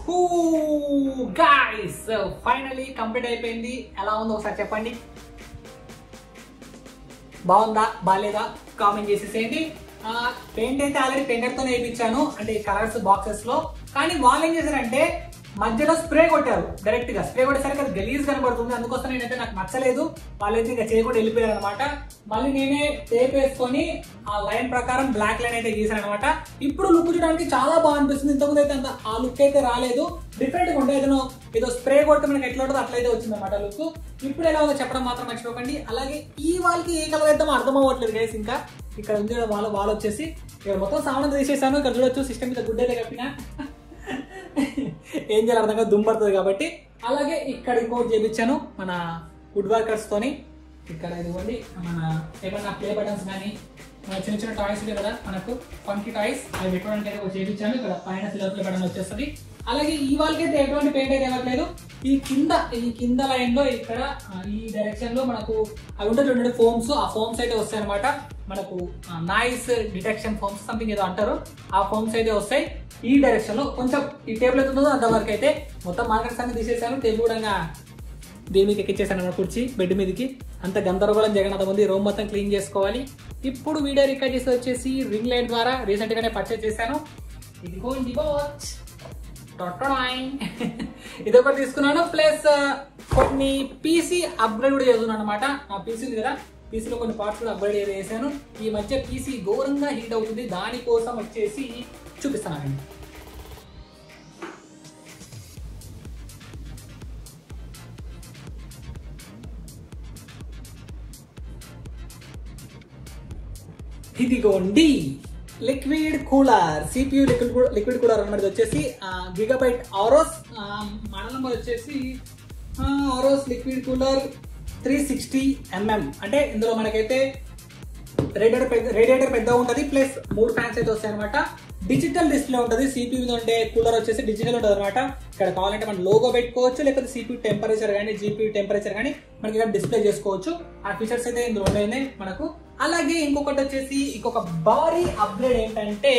Who guys finally complete అయిపోయింది ఎలా ఉందో ఒకసారి చెప్పండి బాగుందా బాగాలేదా కామెంట్ చేసేసేయండి పెయింట్ అయితే ఆల్రెడీ పెయింటర్ తో వేయించాను అంటే కలర్స్ బాక్సెస్ లో కానీ వాళ్ళు ఏం చేశారంటే మధ్యలో స్ప్రే కొట్టారు డైరెక్ట్ గా స్ప్రే కొట్టేసరికి అది గలీజ్ కనబడుతుంది అందుకోసం నేనైతే నాకు నచ్చలేదు వాళ్ళైతే ఇంకా చేయకుండా వెళ్ళిపోయారు అనమాట మళ్ళీ నేనే టేప్ వేసుకొని ఆ లైన్ ప్రకారం బ్లాక్ లైన్ అయితే గీసాను అనమాట ఇప్పుడు లుక్ చూడడానికి చాలా బాగా అనిపిస్తుంది ఇంతకుముందు అయితే అంత ఆ లుక్ అయితే రాలేదు డిఫరెంట్ గా ఉంటే ఏదో ఏదో స్ప్రే కొట్టి మనకి ఎట్లా ఉంటుందో అట్లయితే వచ్చింది అనమాట లుక్ ఇప్పుడు ఎలా ఉందో చెప్పడం మాత్రం మర్చిపోకండి అలాగే ఈ వాళ్ళకి ఏ కలర్ వేద్దామో అర్థం అవ్వట్లేదు గైస్ ఇంకా ఇక్కడ ఉంది చూడ వాళ్ళ వాళ్ళు వచ్చేసి ఇక్కడ మొత్తం సామాన్ తీసేసాను ఇక్కడ చూడొచ్చు సిస్టమ్ మీద గుడ్ అయితే కప్పిన ఏం చేయాలి అర్థం కాదు దుంపడుతుంది కాబట్టి అలాగే ఇక్కడ ఇంకోటి చేపించాను మన వుడ్ వర్కర్స్ తోని ఇక్కడ ఇదిగోండి మన ఏమన్నా ప్లే బటన్స్ కానీ మన చిన్న చిన్న టాయ్స్ ఉంటాయి కదా మనకు ఫంకీ టాయ్స్ అవి పెట్టుకోవడానికి అయితే ఒకటి చేపించాను ఇక్కడ పైన సిల్వర్ ప్లే బటన్ వచ్చేస్తుంది అలాగే ఈ వాళ్ళకి అయితే ఎటువంటి పెయింట్ అయితే ఇవ్వట్లేదు ఈ కింద ఈ కింద లైన్ లో ఇక్కడ ఆ, ఈ డైరెక్షన్ లో మనకు అవి ఉంటాయి చూడండి ఫోమ్స్ ఆ ఫోమ్స్ అయితే వస్తాయి అనమాట మనకు నాయిస్ డిటెక్షన్ ఫోమ్స్ సంథింగ్ ఏదో అంటారు ఆ ఫోమ్స్ అయితే వస్తాయి ఈ డైరెక్షన్ లో కొంచెం ఈ టేబుల్ ఎంత ఉందో అంతవరకు అయితే మొత్తం మార్కెట్స్ అన్ని తీసేసాను టేబుల్ కూడా దీని మీదకి ఎక్కించేసాను అన్నమాట కుర్చీ బెడ్ మీదకి అంత గందరగోళం జగన్ ఉంది రూమ్ మొత్తం క్లీన్ చేసుకోవాలి ఇప్పుడు వీడియో రికార్డ్ చేసి వచ్చేసి రింగ్ లైట్ ద్వారా రీసెంట్ గానే పర్చేస్ చేశాను ఇదిగోండి వాచ్ ఇది ఒకటి తీసుకున్నాను ప్లస్ కొన్ని పీసీ అప్గ్రేడ్ కూడా చేస్తున్నాను అనమాట నా పీసీ ఉంది కదా పీసీలో కొన్ని పార్ట్స్ కూడా అప్గ్రేడ్ చేశాను ఈ మధ్య పీసీ ఘోరంగా హీట్ అవుతుంది దానికోసం వచ్చేసి చూపిస్తానండి ఇదిగోండి liquid cooler CPU liquid liquid cooler అనమాట ఇది వచ్చేసి గిగాబైట్ ఆరోస్ మోడల్ నెంబర్ వచ్చేసి Aorus liquid cooler three sixty MM అంటే ఇందులో మనకైతే రేడియేటర్ పెద్ద రేడియేటర్ పెద్దగా ఉంటుంది ప్లస్ మూడు ఫ్యాన్స్ అయితే వస్తాయి అనమాట డిజిటల్ డిస్ప్లే ఉంటుంది సిపియూ మీద ఉండే కూలర్ వచ్చేసి డిజిటల్ ఉంటుంది అనమాట ఇక్కడ కావాలంటే మనం లోగో పెట్టుకోవచ్చు లేకపోతే సిపియూ టెంపరేచర్ కానీ జీపీ టెంపరేచర్ కానీ మనకి ఇక్కడ డిస్ప్లే చేసుకోవచ్చు ఆ ఫీచర్స్ అయితే ఇందులో ఉన్నాయి మనకు అలాగే ఇంకొకటి వచ్చేసి ఇంకొక భారీ అప్గ్రేడ్ ఏంటంటే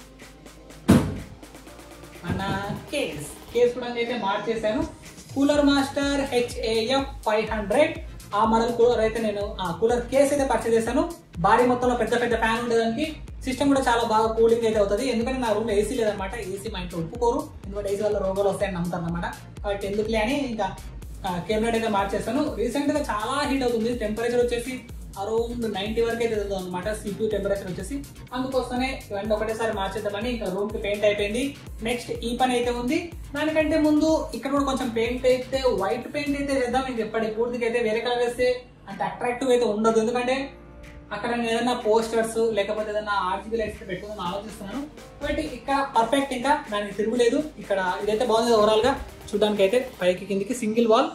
మన కేస్ కేస్ కూడా అయితే మార్చేశాను Cooler Master HAF five hundred ఆ మోడల్ కూలర్ అయితే నేను ఆ కూలర్ కేస్ అయితే పర్చేస్ చేశాను భారీ మొత్తంలో పెద్ద పెద్ద ఫ్యాన్ ఉండేదానికి సిస్టమ్ కూడా చాలా బాగా కూలింగ్ అయితే అవుతుంది ఎందుకంటే నా రూమ్ ఏసీ లేదనమాట ఏసీ మా ఇంట్లో ఒప్పుకోరు ఎందుకంటే ఏసీ వల్ల రోగాలు వస్తాయని నమ్ముతాను అనమాట కాబట్టి ఎందుకులే అని ఇంకా కెమెరా అయితే మార్చేస్తాను రీసెంట్ గా చాలా హీట్ అవుతుంది టెంపరేచర్ వచ్చేసి అరౌండ్ నైన్టీ వరకు అయితే వెళ్తుంది అనమాట సిపియూ టెంపరేచర్ వచ్చేసి అందుకోసమే ఇవన్నీ ఒకటేసారి మార్చేద్దామని ఇంకా రూమ్ కి పెయింట్ అయిపోయింది నెక్స్ట్ ఈ పని అయితే ఉంది దానికంటే ముందు ఇక్కడ కూడా కొంచెం పెయింట్ అయితే వైట్ పెయింట్ అయితే చేద్దాం ఇంక ఎప్పటి పూర్తిగా అయితే వేరే కలర్ వేస్తే అంత అట్రాక్టివ్ అయితే ఉండదు ఎందుకంటే అక్కడ నేను ఏదైనా పోస్టర్స్ లేకపోతే ఏదైనా ఆర్టికల్ లైట్స్ పెట్టుకుందని ఆలోచిస్తున్నాను బట్ ఇక్కడ పర్ఫెక్ట్ ఇంకా దానికి తిరుగులేదు ఇక్కడ ఇదైతే బాగుంది ఓవరాల్ గా చూడడానికి అయితే పైకి కిందికి సింగిల్ వాల్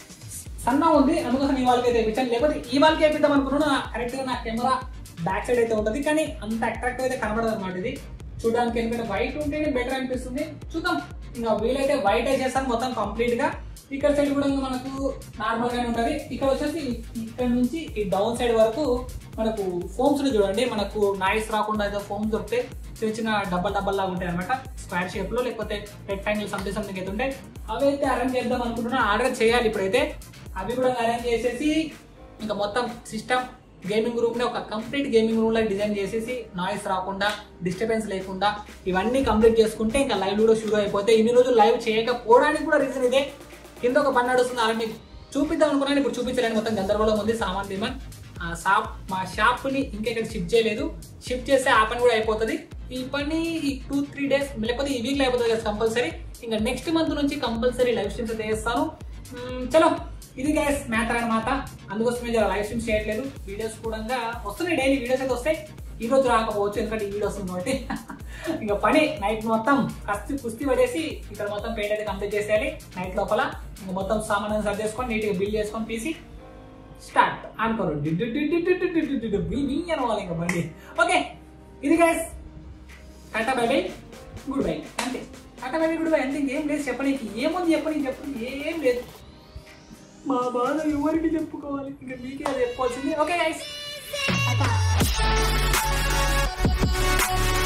సన్న ఉంది అందుకోసం ఈ వాళ్ళకి అయితే వేయించాను లేకపోతే ఈ వాళ్ళకి వేపిద్దాం అనుకున్నాను కరెక్ట్ గా నా కెమెరా బ్యాక్ సైడ్ అయితే ఉంటుంది కానీ అంత అట్రాక్టివ్ అయితే కనబడదు అనమాట ఇది చూడడానికి ఎందుకంటే వైట్ ఉంటేనే బెటర్ అనిపిస్తుంది చూద్దాం ఇంకా వీలైతే వైట్ అయితే చేస్తాను మొత్తం కంప్లీట్ గా ఇక్కడ సైడ్ కూడా మనకు నార్మల్ గానే ఉంటది ఇక్కడ వచ్చేసి ఇక్కడ నుంచి ఈ డౌన్ సైడ్ వరకు మనకు ఫోమ్స్ చూడండి మనకు నాయిస్ రాకుండా ఏదో ఫోమ్ దొరికితే చిన్న చిన్న డబ్బల్ డబ్బల్ లాగా ఉంటాయి అనమాట స్క్వేర్ షేప్ లో లేకపోతే రెక్టాంగిల్ సంథింగ్ సంథింగ్ అయితే ఉంటాయి అవి అయితే అరేంజ్ చేద్దాం అనుకుంటున్నా ఆర్డర్ చేయాలి ఇప్పుడైతే అవి కూడా అరేంజ్ చేసేసి ఇంకా మొత్తం సిస్టమ్ గేమింగ్ రూమ్ ని ఒక కంప్లీట్ గేమింగ్ రూమ్ లా డిజైన్ చేసేసి నాయిస్ రాకుండా డిస్టర్బెన్స్ లేకుండా ఇవన్నీ కంప్లీట్ చేసుకుంటే ఇంకా లైవ్ కూడా షురూ అయిపోతే ఇన్ని రోజులు లైవ్ చేయకపోవడానికి కూడా రీజన్ ఇదే కింద ఒక పని నడుస్తుంది అలా మీకు చూపిద్దాం అనుకున్నాను ఇప్పుడు చూపించలేని మొత్తం గందరగోళం ఉంది సామాన్ దిమాన్ ఆ షాప్ మా షాప్ ని ఇంకా ఇక్కడ షిఫ్ట్ చేయలేదు షిఫ్ట్ చేస్తే ఆ పని కూడా అయిపోతుంది ఈ పని ఈ టూ త్రీ డేస్ లేకపోతే ఈ వీక్ లో అయిపోతుంది కదా కంపల్సరీ ఇంకా నెక్స్ట్ మంత్ నుంచి కంపల్సరీ లైవ్ స్ట్రీమ్స్ అయితే చేస్తాను మ్మ్, చలో ఇది గైస్ మ్యాటర్ అనమాట అందుకోసమే జర లైవ్ స్ట్రీమ్స్ చేయట్లేదు వీడియోస్ కూడా వస్తున్నాయి డైలీ వీడియోస్ అయితే వస్తాయి ఈ రోజు రాకపోవచ్చు ఎందుకంటే ఈ వీడియో వస్తుంది కాబట్టి ఇంకా పని నైట్ మొత్తం కస్తి కుస్తీ పడేసి ఇక్కడ మొత్తం పెయింట్ అయితే కంప్లీట్ చేసేయాలి నైట్ లోపల ఇంకా మొత్తం సామాన్ సర్ది చేసుకొని నీట్గా బిల్ చేసుకొని తీసి స్టార్ట్ అనుకోరు అనవాలి ఇంకా బండి ఓకే ఇది guys tata bye bye goodbye అంతే tata bye bye goodbye అంతే ఇంకేం లేదు చెప్పనీకి ఏముంది చెప్పనీకి చెప్పండి ఏం లేదు మా బాధ ఎవరికి చెప్పుకోవాలి ఇంకా మీకే అది చెప్పుకోవాల్సింది ఓకే గైస్ Bye.